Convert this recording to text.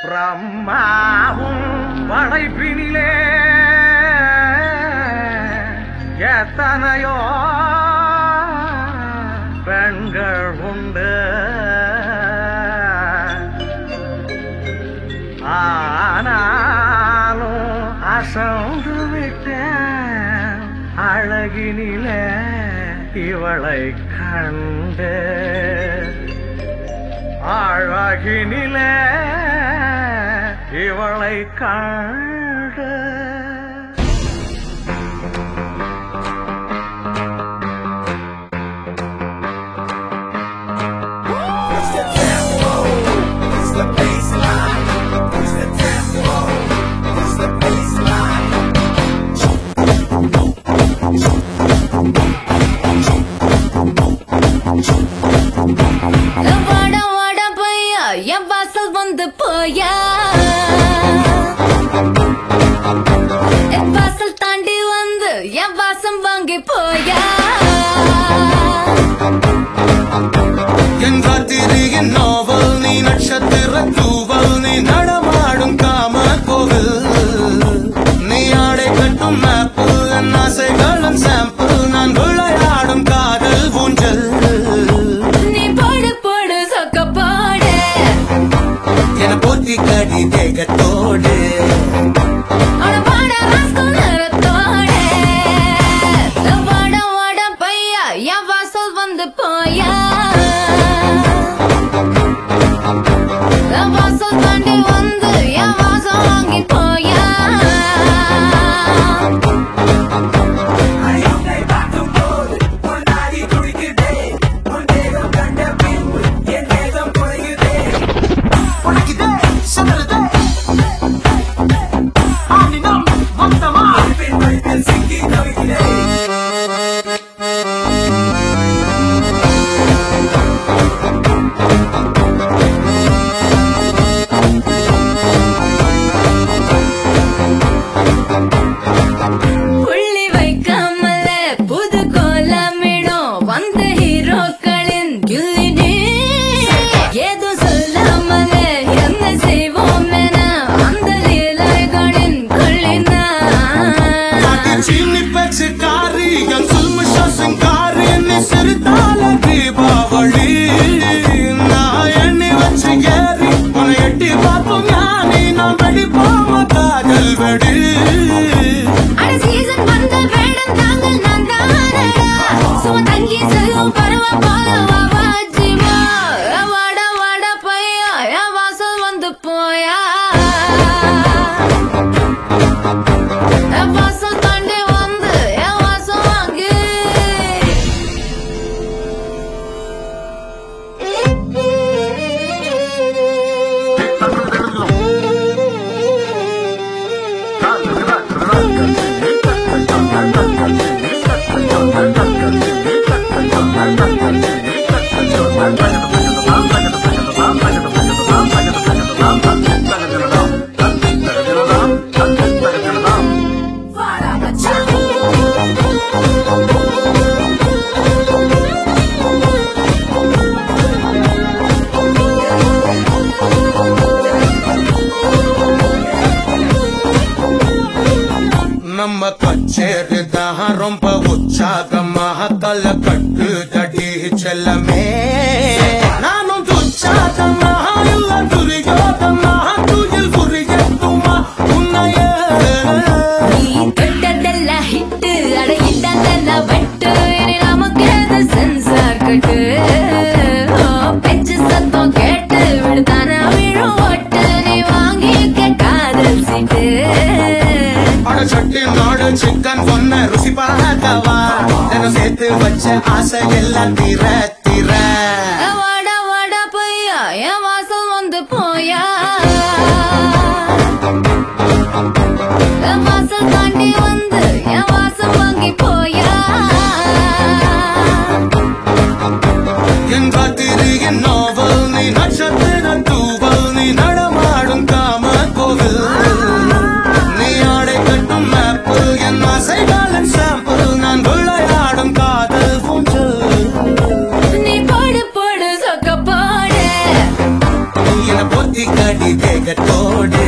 பிரம்மாவும் படைப்பினிலே எத்தனையோ பெண்கள் உண்டு ஆனாலும் அசந்து விட்டேன் அழகினிலே இவளை கண்டு அழகினிலே இவளை கண்டு வாட வாட பையா என் வாசல் வந்து போயா என் வாசல் தாண்டி வந்து என் வாசம் வாங்கி போயா என் ராத்திரியின் நாவல் நீ நட்சத்திர தூவல் நீ நடமாடும் காம கோவில் நீ ஆடை கட்டும் மேப்பு என் ஆசைகளும் சாம்பிள் நான் விளையாடும் காதல் ஊஞ்சல் நீ போடு போடு சொக்க போடு என போற்றி கடி தேகத்தோடு அவன பாட ராஸ்கல் நிறத்தோடு வாட வாட பையா என் வாசல் வந்து போயா என் வாசல் தாண்டி வந்து என் வாசம் வாங்கி போயா புள்ளி வைக்காமல புது கோலமிடும் வந்த ஹீரோக்களின் கில்லினே ஏதோ சொல்லாமல என்ன செய்வோம் என அந்த லீலைகளின் கொள்ளினா சீனி பேச்சு காரி என் சுல்மு சசங்காரி நீ சிறுதால தீபாவளி நான் எண்ணி வச்சு ஏறி உன்னை எட்டி பார்ப்போம் ஞானி நான் வெடிப்போம் காதல் வெடி அட சீசன் வந்த வேடம் தாங்கள் நான் தானடா சும தங்கி செல்லும் பருவம் போல வாஜிமா வாட வாட பையா என் வாசல் வந்து போயா என் வாசல் தாண்டி வந்து என் வாசம் வாங்கு நம்ம கச்சேரி தான் ரொம்ப உற்சாகமாக கல கட்டு தடி செல்லமே நானும் துச்சாதமாக இல்ல துரியோதமாக துயில் புரியட்டுமா உன்னையே நீ தொட்டதெல்லாம் ஹிட்டு அட இட்டதெல்லாம் வெட்டு இனி நமக்கு அது சென்சார் கட்டு ஓ, பெச்சு சத்தம் கேட்டு விடுதான விழும் ஒட்டு நீ வாங்கிக்க காதல் சீட்டு அட சட்டி நாடு சிக்கன் பொண்ண ருசி பார்க்கவா தினம் சேர்த்து வச்ச ஆசை எல்லாம் தீர தீர வாட வாட பையா என் வாசல் வந்து போயா என் வாசல் தாண்டி வந்து என் வாசம் வாங்கி போயா என் ராத்திரியின் நாவல் நீ நட்சத்திர தூவல் நீ நடமாடும் காம கோவில் நீ ஆடை கட்டும் மேப்பு என் ஆசைகளின் சாம்பிள் நான் விளையாடும் காதல் ஊஞ்சல் நீ போடு போடு சொக்க போடு என பொத்தி கடி அடி வேகத்தோடு